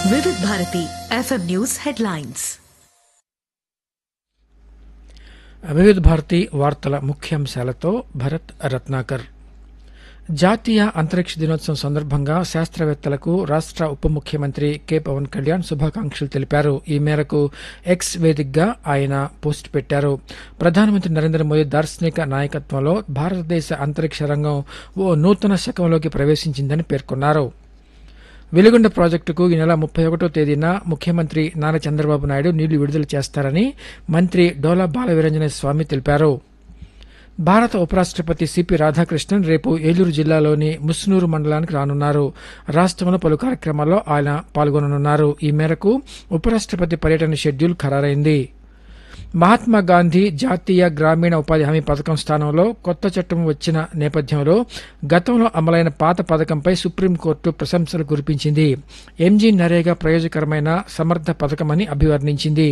వివిధ Bharati FM news headlines వివిధ భారతి వార్తల ముఖ్యాంశాలతో భరత్ రత్నాకర్ జాతీయ అంతరిక్ష దినోత్సవం సందర్భంగా శాస్త్రవేత్తలకు రాష్ట్ర ఉప ముఖ్యమంత్రి కె పవన్ కళ్యాణ్ శుభాకాంక్షలు తెలిపారు ఈ మేరకు ఎక్స్ వేదికగా ఆయన పోస్ట్ పెట్టారు ప్రధానమంత్రి నరేంద్ర మోదీ దార్శనిక నాయకత్వంలో భారతదేశ అంతరిక్ష రంగం ఓ నూతన శకంలోకి ప్రవేశించిందని పేర్కొన్నారు వెలుగొండ ప్రాజెక్టుకు ఈ నెల ముప్పై ఒకటో తేదీన ముఖ్యమంత్రి నారా చంద్రబాబు నాయుడు నీళ్లు విడుదల చేస్తారని మంత్రి డోలా బాలవీరంజన స్వామి తెలిపారు భారత ఉపరాష్ట్రపతి సిపి రాధాకృష్ణన్ రేపు ఏలూరు జిల్లాలోని ముస్నూరు మండలానికి రానున్నారు రాష్ట్రంలో పలు కార్యక్రమాల్లో ఆయన పాల్గొననున్నారు ఈ మేరకు ఉపరాష్ట్రపతి పర్యటన షెడ్యూల్ ఖరారైంది మహాత్మా గాంధీ జాతీయ గ్రామీణ ఉపాధి హామీ పథకం స్థానంలో కొత్త చట్టం వచ్చిన నేపథ్యంలో గతంలో అమలైన పాత పథకంపై సుప్రీంకోర్టు ప్రశంసలు కురిపించింది ఎంజీ నరేగా ప్రయోజకరమైన సమర్థ పథకమని అభివర్ణించింది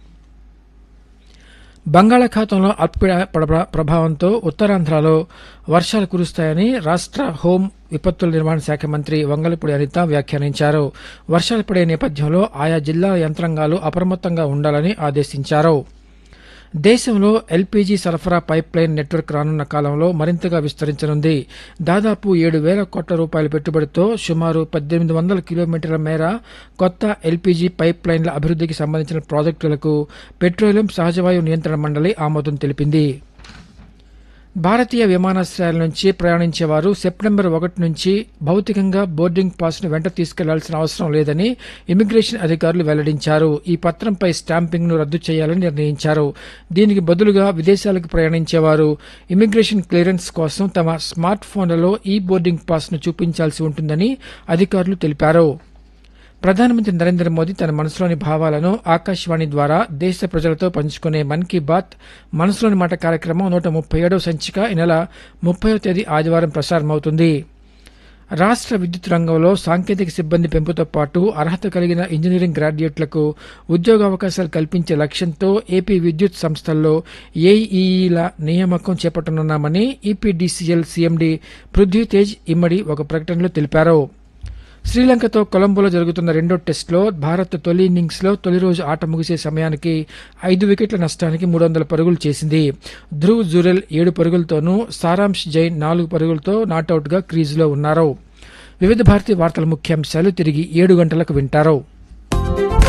బంగాళాఖాతంలో అల్పపీడ ప్రభ- ప్రభావంతో ఉత్తరాంధ్రలో వర్షాలు కురుస్తాయని రాష్ట్ర హోం విపత్తుల నిర్వహణ శాఖ మంత్రి వంగలపూడి అనిత వ్యాఖ్యానించారు వర్షాలు పడే నేపథ్యంలో ఆయా జిల్లా యంత్రాంగాలు అప్రమత్తంగా ఉండాలని ఆదేశించారు దేశంలో ఎల్పీజీ సరఫరా పైప్ లైన్ నెట్వర్క్ రానున్న కాలంలో మరింతగా విస్తరించనుంది దాదాపు ఏడు వేల కోట్ల రూపాయల పెట్టుబడితో సుమారు పద్దెనిమిది వందల కిలోమీటర్ల మేర కొత్త ఎల్పీజీ పైప్ లైన్ల అభివృద్ధికి సంబంధించిన ప్రాజెక్టులకు పెట్రోలియం సహజవాయు నియంత్రణ మండలి ఆమోదం తెలిపింది భారతీయ విమానాశ్రయాల నుంచి ప్రయాణించే వారు సెప్టెంబర్ ఒకటి నుంచి భౌతికంగా బోర్డింగ్ పాస్ను వెంట తీసుకెళ్లాల్సిన అవసరం లేదని ఇమిగ్రేషన్ అధికారులు వెల్లడించారు ఈ పత్రంపై స్టాంపింగ్ను రద్దు చేయాలని నిర్ణయించారు దీనికి బదులుగా విదేశాలకు ప్రయాణించేవారు ఇమిగ్రేషన్ క్లియరెన్స్ కోసం తమ స్మార్ట్ ఫోన్లలో ఈ బోర్డింగ్ పాస్ను చూపించాల్సి ఉంటుందని అధికారులు తెలిపారు ప్రధానమంత్రి నరేంద్ర మోదీ తన మనసులోని భావాలను ఆకాశవాణి ద్వారా దేశ ప్రజలతో పంచుకునే మన్ కీ బాత్ మనసులోని మాట కార్యక్రమం నూట ముప్పై ఏడవ సంచిక ఈ నెల ముప్పైవ తేదీ ఆదివారం ప్రసారమవుతుంది రాష్ట్ర విద్యుత్ రంగంలో సాంకేతిక సిబ్బంది పెంపుతో పాటు అర్హత కలిగిన ఇంజనీరింగ్ గ్రాడ్యుయేట్లకు ఉద్యోగావకాశాలు కల్పించే లక్ష్యంతో ఏపీ విద్యుత్ సంస్థల్లో ఏఈఈల నియామకం చేపట్టనున్నామని ఈపీడీసీఎల్ సీఎండీ పృథ్వీతేజ్ ఇమ్మడి ఒక ప్రకటనలో తెలిపారు శ్రీలంకతో కొలంబోలో జరుగుతున్న రెండో టెస్టులో భారత్ తొలి ఇన్నింగ్స్లో తొలి రోజు ఆట ముగిసే సమయానికి ఐదు వికెట్ల నష్టానికి మూడు వందల పరుగులు చేసింది ధ్రువ్ జురెల్ ఏడు పరుగులతోనూ సారాంశ్ జైన్ నాలుగు పరుగులతో నాటౌట్గా క్రీజులో ఉన్నారు వివిధ భారతీయ వార్తల ముఖ్యాంశాలు తిరిగి ఏడు గంటలకు వింటారు